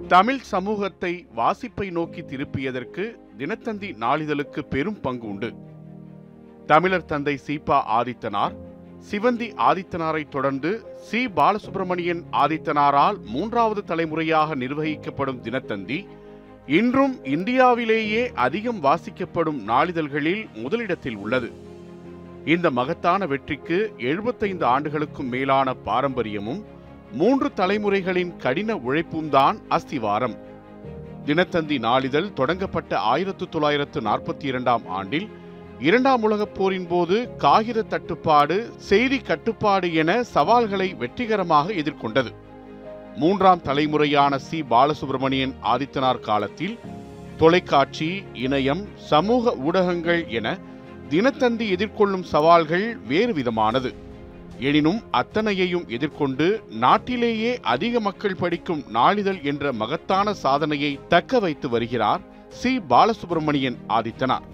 தமிழ் சமூகத்தை வாசிப்பை நோக்கி திருப்பியதற்கு தினத்தந்தி நாளிதழுக்கு பெரும் பங்கு உண்டு தமிழர் தந்தை சீபா ஆதித்தனார் சிவந்தி ஆதித்தனாரை தொடர்ந்து சி பாலசுப்பிரமணியன் ஆதித்தனாரால் மூன்றாவது தலைமுறையாக நிர்வகிக்கப்படும் தினத்தந்தி இன்றும் இந்தியாவிலேயே அதிகம் வாசிக்கப்படும் நாளிதழ்களில் முதலிடத்தில் உள்ளது இந்த மகத்தான வெற்றிக்கு எழுபத்தைந்து ஆண்டுகளுக்கும் மேலான பாரம்பரியமும் மூன்று தலைமுறைகளின் கடின உழைப்பும் தான் அஸ்திவாரம் தினத்தந்தி நாளிதழ் தொடங்கப்பட்ட ஆயிரத்து தொள்ளாயிரத்து நாற்பத்தி இரண்டாம் ஆண்டில் இரண்டாம் உலகப் போரின் போது காகித தட்டுப்பாடு செய்தி கட்டுப்பாடு என சவால்களை வெற்றிகரமாக எதிர்கொண்டது மூன்றாம் தலைமுறையான சி பாலசுப்பிரமணியன் ஆதித்தனார் காலத்தில் தொலைக்காட்சி இணையம் சமூக ஊடகங்கள் என தினத்தந்தி எதிர்கொள்ளும் சவால்கள் வேறு விதமானது எனினும் அத்தனையையும் எதிர்கொண்டு நாட்டிலேயே அதிக மக்கள் படிக்கும் நாளிதழ் என்ற மகத்தான சாதனையை தக்க வைத்து வருகிறார் சி பாலசுப்பிரமணியன் ஆதித்தனார்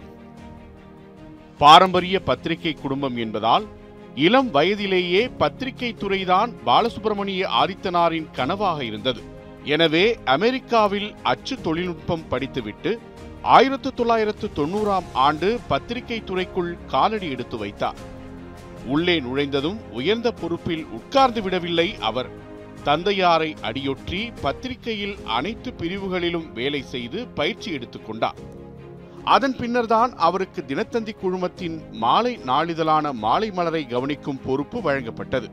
பாரம்பரிய பத்திரிகை குடும்பம் என்பதால் இளம் வயதிலேயே பத்திரிகை துறைதான் பாலசுப்பிரமணிய ஆதித்தனாரின் கனவாக இருந்தது எனவே அமெரிக்காவில் அச்சு தொழில்நுட்பம் படித்துவிட்டு ஆயிரத்து தொள்ளாயிரத்து தொண்ணூறாம் ஆண்டு பத்திரிகை துறைக்குள் காலடி எடுத்து வைத்தார் உள்ளே நுழைந்ததும் உயர்ந்த பொறுப்பில் உட்கார்ந்து விடவில்லை அவர் தந்தையாரை அடியொற்றி பத்திரிகையில் அனைத்து பிரிவுகளிலும் வேலை செய்து பயிற்சி எடுத்துக்கொண்டார் அதன் பின்னர்தான் அவருக்கு தினத்தந்தி குழுமத்தின் மாலை நாளிதழான மாலை மலரை கவனிக்கும் பொறுப்பு வழங்கப்பட்டது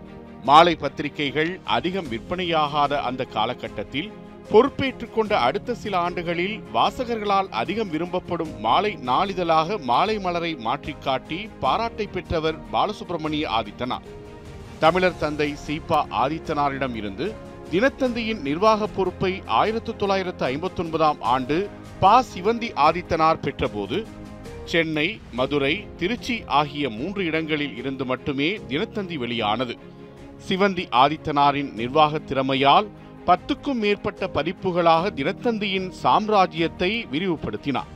மாலை பத்திரிகைகள் அதிகம் விற்பனையாகாத அந்த காலகட்டத்தில் பொறுப்பேற்றுக் கொண்ட அடுத்த சில ஆண்டுகளில் வாசகர்களால் அதிகம் விரும்பப்படும் மாலை நாளிதழாக மாலை மலரை மாற்றிக் காட்டி பாராட்டை பெற்றவர் பாலசுப்பிரமணிய ஆதித்தனார் தமிழர் தந்தை சீபா ஆதித்தனாரிடம் இருந்து தினத்தந்தியின் நிர்வாக பொறுப்பை ஆயிரத்து தொள்ளாயிரத்து ஐம்பத்தி ஒன்பதாம் ஆண்டு பா சிவந்தி ஆதித்தனார் பெற்றபோது சென்னை மதுரை திருச்சி ஆகிய மூன்று இடங்களில் இருந்து மட்டுமே தினத்தந்தி வெளியானது சிவந்தி ஆதித்தனாரின் நிர்வாக திறமையால் பத்துக்கும் மேற்பட்ட பதிப்புகளாக தினத்தந்தியின் சாம்ராஜ்யத்தை விரிவுபடுத்தினார்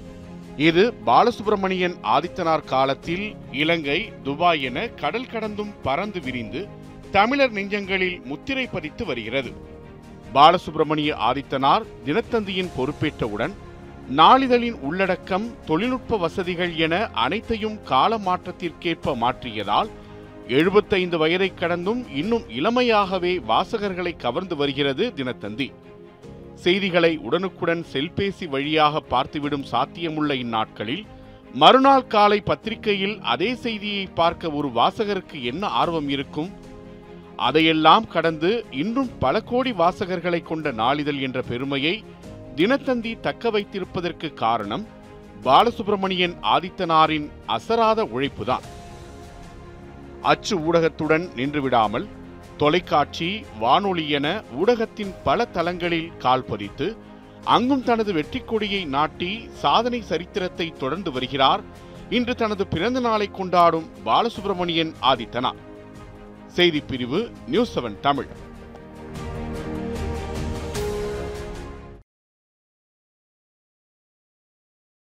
இது பாலசுப்பிரமணியன் ஆதித்தனார் காலத்தில் இலங்கை துபாய் என கடல் கடந்தும் பறந்து விரிந்து தமிழர் நெஞ்சங்களில் முத்திரை பதித்து வருகிறது பாலசுப்பிரமணிய ஆதித்தனார் தினத்தந்தியின் பொறுப்பேற்றவுடன் நாளிதழின் உள்ளடக்கம் தொழில்நுட்ப வசதிகள் என அனைத்தையும் கால மாற்றத்திற்கேற்ப மாற்றியதால் எழுபத்தைந்து வயதை கடந்தும் இன்னும் இளமையாகவே வாசகர்களை கவர்ந்து வருகிறது தினத்தந்தி செய்திகளை உடனுக்குடன் செல்பேசி வழியாக பார்த்துவிடும் சாத்தியமுள்ள இந்நாட்களில் மறுநாள் காலை பத்திரிகையில் அதே செய்தியை பார்க்க ஒரு வாசகருக்கு என்ன ஆர்வம் இருக்கும் அதையெல்லாம் கடந்து இன்றும் பல கோடி வாசகர்களை கொண்ட நாளிதழ் என்ற பெருமையை தினத்தந்தி தக்க வைத்திருப்பதற்கு காரணம் பாலசுப்பிரமணியன் ஆதித்தனாரின் அசராத உழைப்புதான் அச்சு ஊடகத்துடன் நின்றுவிடாமல் தொலைக்காட்சி வானொலி என ஊடகத்தின் பல தளங்களில் கால் பதித்து அங்கும் தனது வெற்றி கொடியை நாட்டி சாதனை சரித்திரத்தை தொடர்ந்து வருகிறார் இன்று தனது பிறந்த நாளை கொண்டாடும் பாலசுப்பிரமணியன் ஆதித்தனார் செய்திப் பிரிவு நியூஸ் செவன் தமிழ்